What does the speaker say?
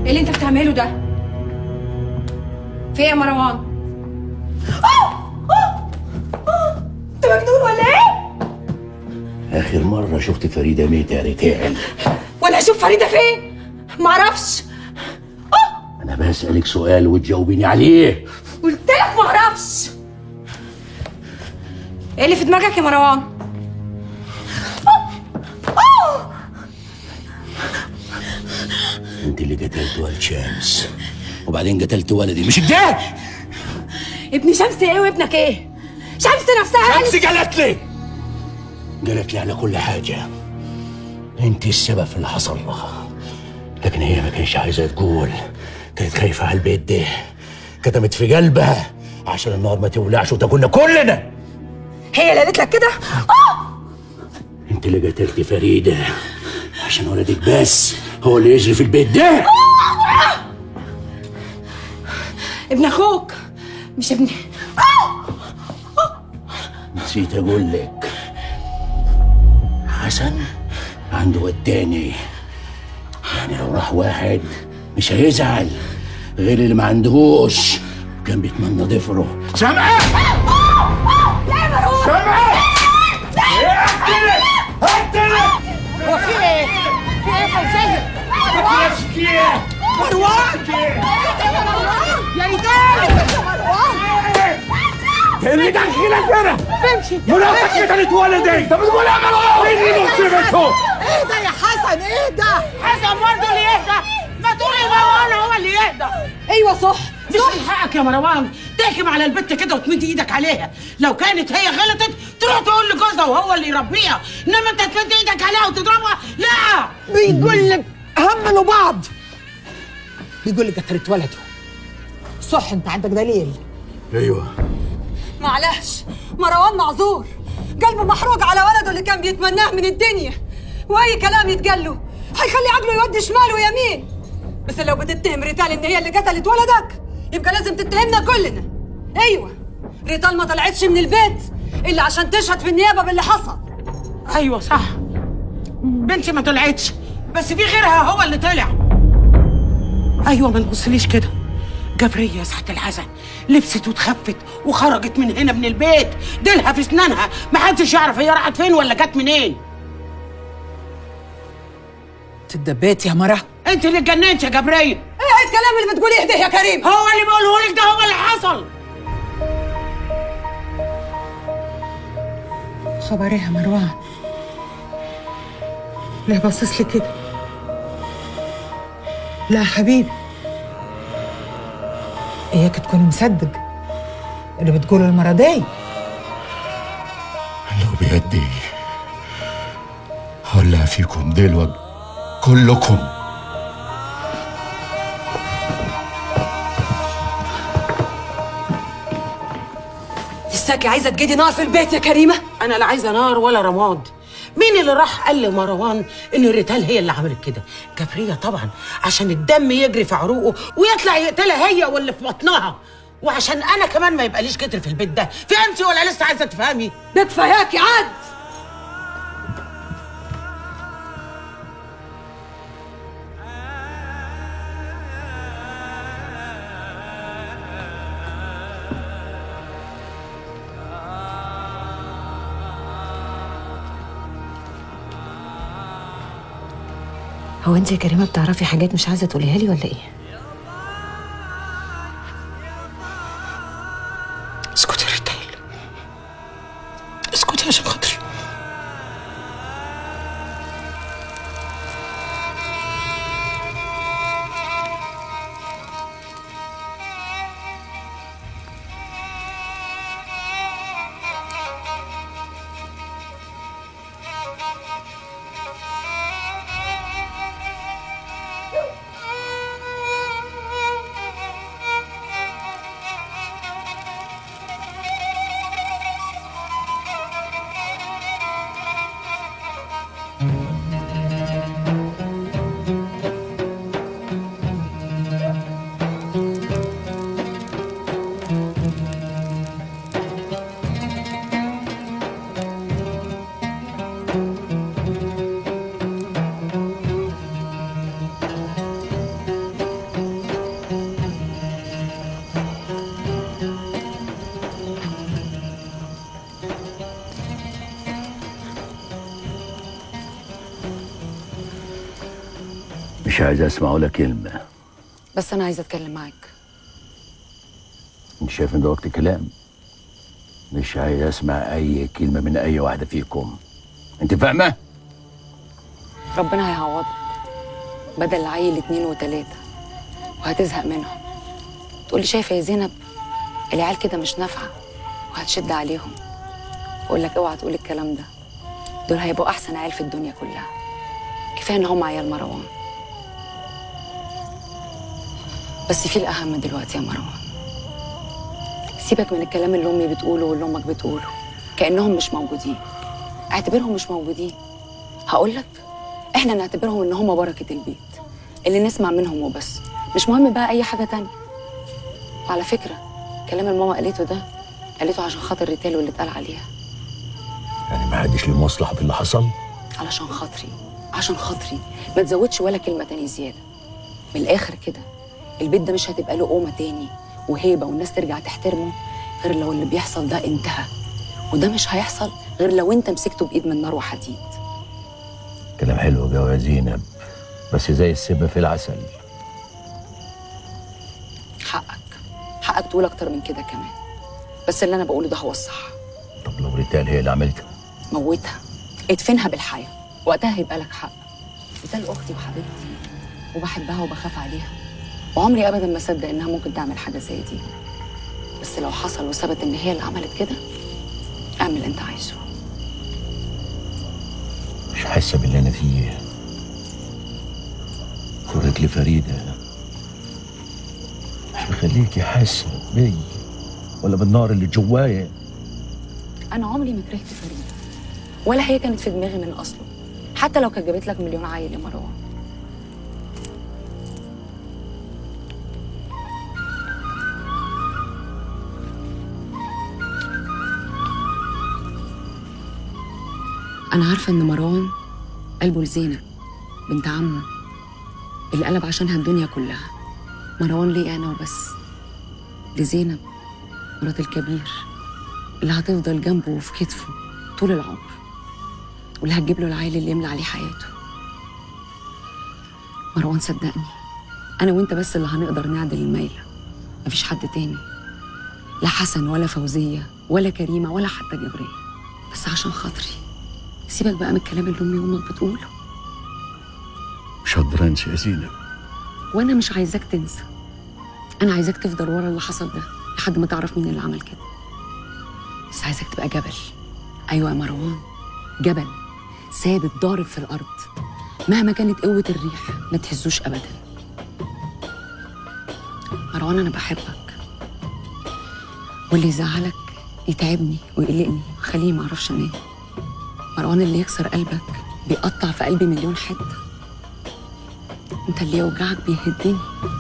ايه اللي انت بتعمله ده في ايه يا مروان انت مجنون ولا ايه اخر مره شفت فريده ميت يا ريتال وانا اشوف فريده فين معرفش انا بسالك سؤال وتجاوبيني عليه قلت لك معرفش ايه اللي في دماغك يا مروان انت اللي قتلت ولد شمس وبعدين قتلت ولدي مش كده ابن شمس ايه وابنك ايه شمس نفسها قالت- شمس قالت لي قالت لي على كل حاجه انت السبب في اللي حصل لها لكن هي ما كانش عايزه تقول كانت خايفه على البيت ده كتمت في قلبها عشان النار ما تولعش وتاكلنا كلنا هي اللي قالت لك كده انت اللي قتلت فريده عشان ولدك بس هو اللي يجري في البيت ده ابن اخوك مش ابني نسيت اقول لك حسن عنده التاني يعني لو راح واحد مش هيزعل غير اللي ما عندهوش كان بيتمنى ضفره سامعة؟ سامعة؟ هو في ايه في ايه فوزيه مروان يا رجال اللي دخلك هنا امشي مراتك قتلت ولدي طب تقول يا مروان اللي مصيبته اهدى يا حسن اهدى حسن برضه اللي يهدى ما تقولي مروان هو اللي يهدى ايوه صح مش من حقك يا مروان تحكم على البت كده وتمد ايدك عليها لو كانت هي غلطت تروح تقول لجوزها وهو اللي يربيها انما انت تمد ايدك عليها وتضربها لا بيقول لك هملوا بعض بيقول لك قتلت ولده صح انت عندك دليل ايوه معلش مروان معذور قلبه محروق على ولده اللي كان بيتمناه من الدنيا واي كلام يتقال له هيخلي عقله يودي شمال ويمين بس لو بتتهم ريتال ان هي اللي قتلت ولدك يبقى لازم تتهمنا كلنا ايوه ريتال ما طلعتش من البيت الا عشان تشهد في النيابه باللي حصل ايوه صح بنتي ما طلعتش بس في غيرها هو اللي طلع ايوه ما تبصليش كده جبرية يا ساعة الحزن لبست وتخفت وخرجت من هنا من البيت ديلها في اسنانها ما حدش يعرف هي راحت فين ولا جت منين تدبيت يا مرة انت اللي اتجننت يا جبرية ايه الكلام اللي بتقوليه ده يا كريم هو اللي بقوله لك ده هو اللي حصل خبر ايه يا مروان ليه باصص لي كده لا يا حبيبي اياك تكون مصدق اللي بتقوله المرة دي لو بيدي هولع فيكم دلوقتي كلكم لساكي عايزه تجيدي نار في البيت يا كريمه انا لا عايزه نار ولا رماد مين اللي راح قال لمروان ان الريتال هي اللي عملت كده جبريه طبعا عشان الدم يجري في عروقه ويطلع يقتلها هي واللي في بطنها وعشان انا كمان ما يبقاليش كتر في البيت ده فهمتي ولا لسه عايزه تفهمي ده كفاياكي عاد هو انت يا كريمه بتعرفي حاجات مش عايزه تقوليها لي ولا ايه اسكتي يا ريتال اسكتي عشان خاطري مش عايز اسمع ولا كلمه بس انا عايزه اتكلم معاك انت شايف ان ده وقت كلام مش عايز اسمع اي كلمه من اي واحده فيكم انت فاهمه ربنا هيعوضك بدل العيل اتنين وتلاته وهتزهق منهم تقولي شايفه يا زينب العيال كده مش نافعه وهتشد عليهم اقول لك اوعى تقول الكلام ده دول هيبقوا احسن عيال في الدنيا كلها كفايه ان هم عيال مروان بس في الاهم دلوقتي يا مروان سيبك من الكلام اللي امي بتقوله واللي امك بتقوله كانهم مش موجودين اعتبرهم مش موجودين هقول لك احنا نعتبرهم ان هم بركه البيت اللي نسمع منهم وبس مش مهم بقى اي حاجه تانية وعلى فكره كلام الماما قالته ده قالته عشان خاطر ريتال واللي اتقال عليها يعني ما حدش له مصلحه في اللي حصل علشان خاطري عشان خاطري ما تزودش ولا كلمه تاني زياده من الاخر كده البيت ده مش هتبقى له قومه تاني وهيبه والناس ترجع تحترمه غير لو اللي بيحصل ده انتهى وده مش هيحصل غير لو انت مسكته بايد من نار وحديد كلام حلو جو يا زينب بس زي السم في العسل حقك حقك تقول اكتر من كده كمان بس اللي انا بقوله ده هو الصح طب لو ريتال هي اللي عملتها موتها ادفنها بالحياه وقتها هيبقى لك حق ريتال اختي وحبيبتي وبحبها وبخاف عليها وعمري ابدا ما صدق انها ممكن تعمل حاجه زي دي بس لو حصل وثبت ان هي اللي عملت كده اعمل اللي انت عايزه مش حاسه باللي انا فيه فرجلي فريده مش مخليكي حاسه بي ولا بالنار اللي جوايا انا عمري ما كرهت فريده ولا هي كانت في دماغي من اصله حتى لو كانت جابت لك مليون عيل يا مروان انا عارفه ان مروان قلبه لزينب بنت عمه اللي قلب عشانها الدنيا كلها مروان ليه انا وبس لزينب مرات الكبير اللي هتفضل جنبه وفي كتفه طول العمر واللي هتجيب له العيل اللي يملى عليه حياته مروان صدقني انا وانت بس اللي هنقدر نعدل الميله مفيش حد تاني لا حسن ولا فوزيه ولا كريمه ولا حتى جبريه بس عشان خاطري سيبك بقى من الكلام اللي امي وامك بتقوله مش هقدر انسى يا زينب وانا مش عايزاك تنسى انا عايزاك تفضل ورا اللي حصل ده لحد ما تعرف مين اللي عمل كده بس عايزاك تبقى جبل ايوه يا مروان جبل ثابت ضارب في الارض مهما كانت قوه الريح ما تهزوش ابدا مروان انا بحبك واللي يزعلك يتعبني ويقلقني ويخليني ما اعرفش انام مروان اللي يكسر قلبك بيقطع في قلبي مليون حته انت اللي يوجعك بيهدني